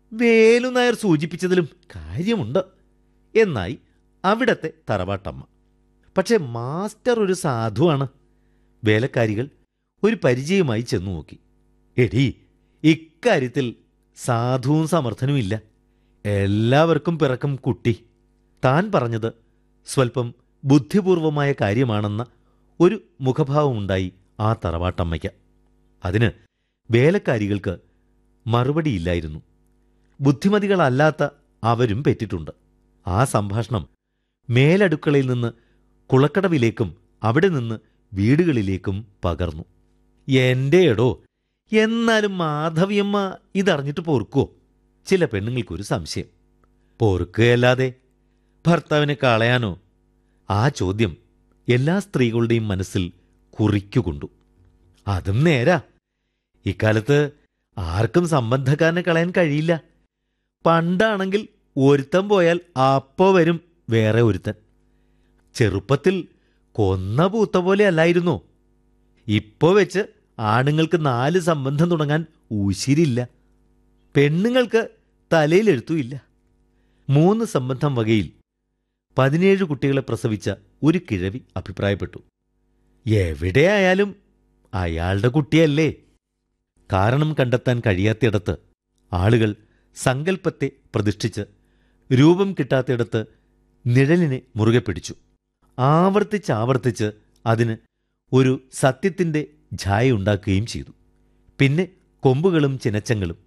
വേലു നായർ സൂചിപ്പിച്ചതിലും കാര്യമുണ്ട് എന്നായി അവിടത്തെ തറവാട്ടമ്മ പക്ഷെ മാസ്റ്റർ ഒരു സാധുവാണ് വേലക്കാരികൾ ഒരു പരിചയമായി ചെന്നു നോക്കി എടീ ഇക്കാര്യത്തിൽ സാധുവും സമർത്ഥനുമില്ല എല്ലാവർക്കും പിറക്കും കുട്ടി താൻ പറഞ്ഞത് സ്വൽപ്പം ബുദ്ധിപൂർവമായ കാര്യമാണെന്ന ഒരു മുഖഭാവമുണ്ടായി ആ തറവാട്ടമ്മയ്ക്ക് അതിന് വേലക്കാരികൾക്ക് മറുപടിയില്ലായിരുന്നു ബുദ്ധിമതികളല്ലാത്ത അവരും പെറ്റിട്ടുണ്ട് ആ സംഭാഷണം മേലടുക്കളയിൽ നിന്ന് കുളക്കടവിലേക്കും അവിടെ നിന്ന് വീടുകളിലേക്കും പകർന്നു എന്റെ എടോ എന്നാലും മാധവിയമ്മ ഇതറിഞ്ഞിട്ട് പൊറുക്കോ ചില പെണ്ണുങ്ങൾക്കൊരു സംശയം പൊറുക്കുകയല്ലാതെ ഭർത്താവിനെ കളയാനോ ആ ചോദ്യം എല്ലാ സ്ത്രീകളുടെയും മനസ്സിൽ കുറിക്കുകൊണ്ടു അതും നേരാ ഇക്കാലത്ത് ആർക്കും സംബന്ധക്കാരനെ കളയാൻ കഴിയില്ല പണ്ടാണെങ്കിൽ ഒരുത്തൻ പോയാൽ അപ്പോ വരും വേറെ ഒരുത്തൻ ചെറുപ്പത്തിൽ കൊന്ന പൂത്ത പോലെ അല്ലായിരുന്നോ ഇപ്പോ വെച്ച് ആണുങ്ങൾക്ക് നാല് സംബന്ധം തുടങ്ങാൻ ഊശിരില്ല പെണ്ണുങ്ങൾക്ക് തലയിലെഴുത്തുമില്ല മൂന്ന് സംബന്ധം വകയിൽ പതിനേഴ് കുട്ടികളെ പ്രസവിച്ച ഒരു കിഴവി അഭിപ്രായപ്പെട്ടു എവിടെയായാലും അയാളുടെ കുട്ടിയല്ലേ കാരണം കണ്ടെത്താൻ കഴിയാത്തിടത്ത് ആളുകൾ സങ്കല്പത്തെ പ്രതിഷ്ഠിച്ച് രൂപം കിട്ടാത്തിടത്ത് നിഴലിനെ മുറുകെ പിടിച്ചു ആവർത്തിച്ച് ആവർത്തിച്ച് അതിന് ഒരു സത്യത്തിന്റെ ഛായ ഉണ്ടാക്കുകയും ചെയ്തു പിന്നെ കൊമ്പുകളും ചിനച്ചങ്ങളും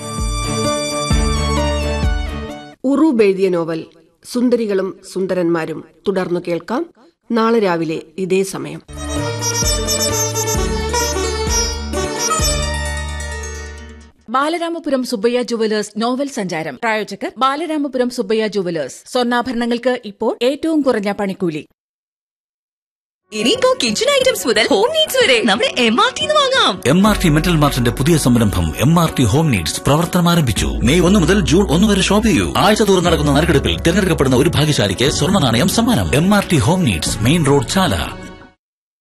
ഉറൂബ് എഴുതിയ നോവൽ സുന്ദരികളും സുന്ദരന്മാരും തുടർന്നു കേൾക്കാം നാളെ രാവിലെ ഇതേ സമയം ബാലരാമപുരം സുബ്ബയ്യ ജുവലേഴ്സ് നോവൽ സഞ്ചാരം പ്രായോജകർ ബാലരാമപുരം സുബ്ബയ്യ ജുവലേഴ്സ് സ്വർണ്ണാഭരണങ്ങൾക്ക് ഇപ്പോൾ ഏറ്റവും കുറഞ്ഞ പണിക്കൂലി ഇനിയിപ്പോ കിച്ചൺ ഐറ്റംസ് മുതൽ ഹോം നീഡ്സ് വരെ നമ്മുടെ എം ആർ ടി വാങ്ങാം എം ആർ ടി മെറ്റൽ മാർട്ടിന്റെ പുതിയ സംരംഭം M R T home needs പ്രവർത്തനം ആരംഭിച്ചു മെയ് ഒന്ന് മുതൽ ജൂൺ ഒന്ന് വരെ ഷോപ്പ് ചെയ്യൂ ആഴ്ച തോറും നടക്കുന്ന നറുക്കെടുപ്പിൽ തിരഞ്ഞെടുക്കപ്പെടുന്ന ഒരു ഭാഗ്യശാലിക്ക് സ്വർണ്ണ നാണയം സമ്മാനം M R T home needs main road ചാല